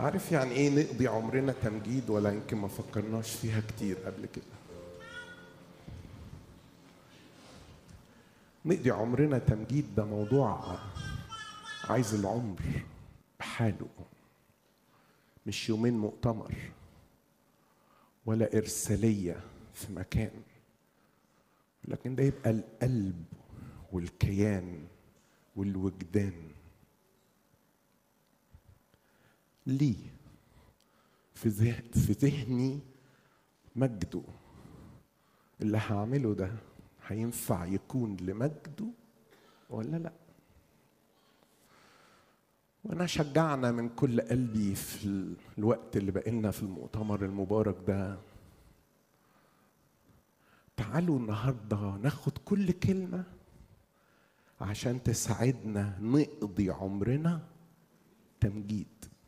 عارف يعني ايه نقضي عمرنا تمجيد ولا يمكن ما فكرناش فيها كتير قبل كده نقضي عمرنا تمجيد ده موضوع عايز العمر بحاله مش يومين مؤتمر ولا إرسالية في مكان لكن ده يبقى القلب والكيان والوجدان ليه في ذهن في ذهني مجده اللي هعمله ده هينفع يكون لمجده ولا لا وانا شجعنا من كل قلبي في الوقت اللي بقينا في المؤتمر المبارك ده تعالوا النهارده ناخد كل كلمه عشان تساعدنا نقضي عمرنا تمجيد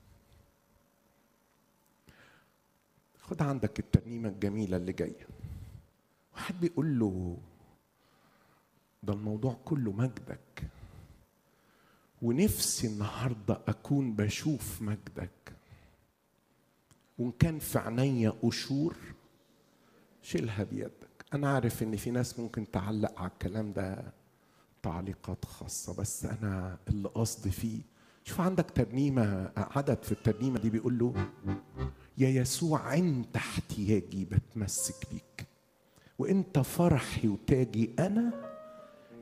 خد عندك الترنيمه الجميله اللي جايه واحد بيقول له ده الموضوع كله مجدك ونفسي النهارده اكون بشوف مجدك وان كان في عينيا قشور شيلها بيدك انا عارف ان في ناس ممكن تعلق على الكلام ده تعليقات خاصه بس انا اللي قصدي فيه شوف عندك ترنيمه عدد في الترنيمه دي بيقول له يا يسوع انت احتياجي بتمسك بيك وانت فرحي وتاجي انا